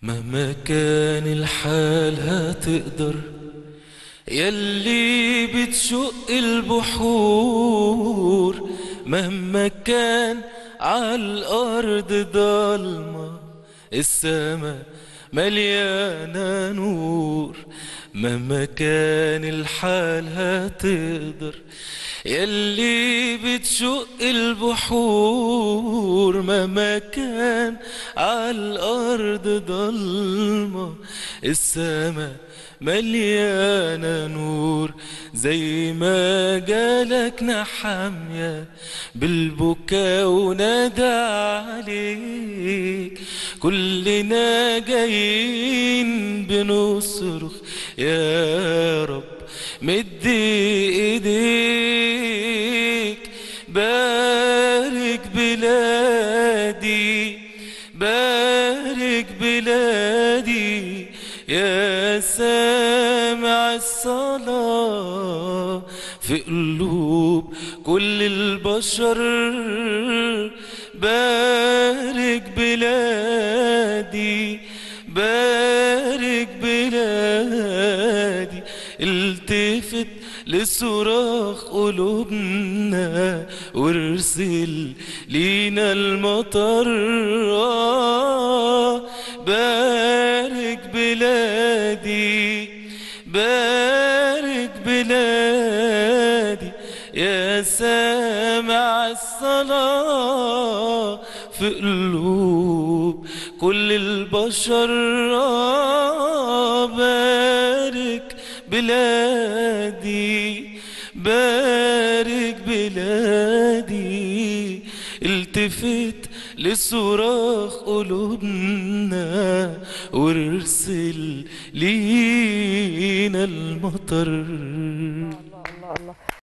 مهما كان الحال هتقدر يلي بتشق البحور مهما كان عالأرض ضلمة السما مليانة نور مهما كان الحال هتقدر يلي بتشق البحور مهما كان عالأرض ضلمة السما مليانة نور زي ما جالك نحامية بالبكاء ونادى عليك كلنا جايين بنصرخ يا رب مد ايديك بارك بلادي بارك بلادي يا سامع الصلاة في قلوب كل البشر بارك بلادي بارك بلادي التفت لصراخ قلوبنا وارسل لينا المطر آه بارك بلادي بارك بلادي يا سامع الصلاة في قلوب كل البشر آه بارك بلادي بارك بلادي التفت لصراخ قلوبنا وارسل لينا المطر الله الله الله